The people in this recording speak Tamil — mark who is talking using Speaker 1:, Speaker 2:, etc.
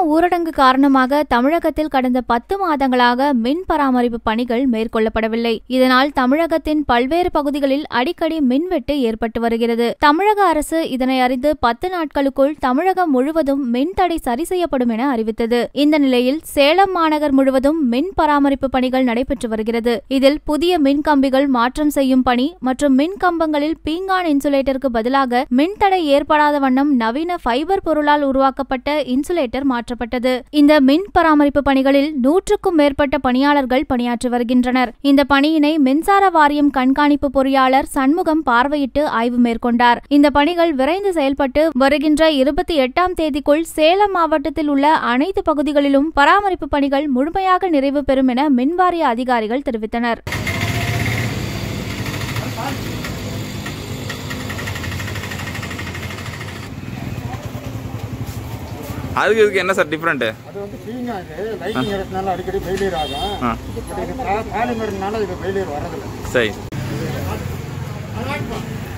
Speaker 1: ஊரடங்கு காரணமாக தமிழகத்தில் கடந்த பத்து மாதங்களாக மின் பராமரிப்பு பணிகள் மேற்கொள்ளப்படவில்லை இதனால் தமிழகத்தின் பல்வேறு பகுதிகளில் அடிக்கடி மின்வெட்டு ஏற்பட்டு வருகிறது தமிழக அரசு இதனை அறிந்து பத்து நாட்களுக்குள் தமிழகம் முழுவதும் மின் தடை சரி செய்யப்படும் என அறிவித்தது இந்த நிலையில் சேலம் மாநகர் முழுவதும் மின் பராமரிப்பு பணிகள் நடைபெற்று வருகிறது இதில் புதிய மின் கம்பிகள் மாற்றம் செய்யும் பணி மற்றும் மின் கம்பங்களில் பீங்கான் இன்சுலேட்டருக்கு பதிலாக மின்தடை ஏற்படாத வண்ணம் நவீன ஃபைபர் பொருளால் உருவாக்கப்பட்ட இன்சுலேட்டர் மாற்றப்பட்டது இந்த மின் பராமரிப்பு பணிகளில் நூற்றுக்கும் மேற்பட்ட பணியாளர்கள் பணியாற்றி வருகின்றனர் இந்த பணியினை மின்சார வாரியம் கண்காணிப்பு பொறியாளர் சண்முகம் பார்வையிட்டு ஆய்வு மேற்கொண்டார் இந்த பணிகள் விரைந்து செயல்பட்டு வருகின்ற இருபத்தி எட்டாம் தேதிக்குள் சேலம் மாவட்டத்தில் உள்ள அனைத்து பகுதிகளிலும் பராமரிப்பு பணிகள் முழுமையாக நிறைவு பெறும் என மின்வாரிய அதிகாரிகள் தெரிவித்தனர்
Speaker 2: அதுக்கு இதுக்கு என்ன சார் டிஃப்ரெண்ட்டு
Speaker 3: அது வந்து பீங்கா இது லைட்டிங் எடுத்தனால அடிக்கடி ஃபெயிலியர் ஆகும்
Speaker 2: ஆ
Speaker 3: பட் இது பாலிமர்னால இது ஃபெயிலியர் வரதில்லை
Speaker 2: சரி